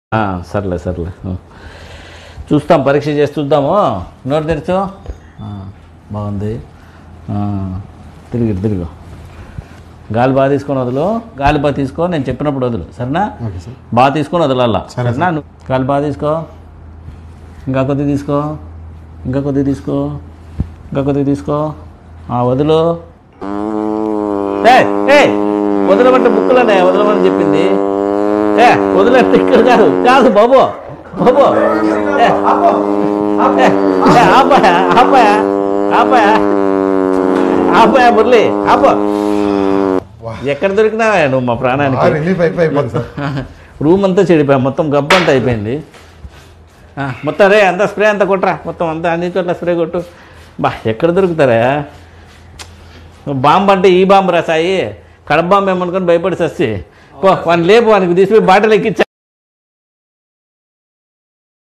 ఆ, సర్లే సర్లే ఆ. చూస్తాం పరీక్ష చేసి చూద్దాము నోరు తెరచు ఆ, బాగుంది ఆ, తిరిగి తిరుగు గాలి బాగా తీసుకొని వదులు గాలి బాగా తీసుకో నేను చెప్పినప్పుడు వదులు సరేనా ఓకే సార్ బాగా తీసుకొని వదలల్లా సరే, సరేనా నువ్వు గాలి బాగా తీసుకో ఇంకా కొద్దిగా తీసుకో ఇంకా కొద్దిగా తీసుకో ఇంకా కొద్దిగా తీసుకో ఆ, వదులు ఏయ్, ఏయ్, వదలమంటే బుక్కులోనే వదలమని చెప్పింది ఏ వదిలేస్తే ఇక్కడ కాదు కాదు బాబు బాబు ఏ, ఏ, ఏ, ఆపాయా ఆపాయా ఆపాయా ఆపాయా మురళి ఆపా వా. ఎక్కడ దొరికినా నువ్వు మా ప్రాణానికి బాగా రిలీఫ్ అయిపోయి అయిపోయింది సార్ రూమ్ అంతా చెడిపోయా మొత్తం గబ్బు అంతా అయిపోయింది ఆ, మొత్తం రే అంతా స్ప్రే అంతా కొట్టరా మొత్తం అంతా అన్ని చోట్ల స్ప్రే కొట్టు బా ఎక్కడ దొరుకుతారా బాంబు అంటే ఈ బాంబు రా సాయి కడబాంబు ఏమనుకొని భయపడి సచ్చి పో వాడిని లేపు వానికి తీసిపోయి బాటలు ఎక్కించా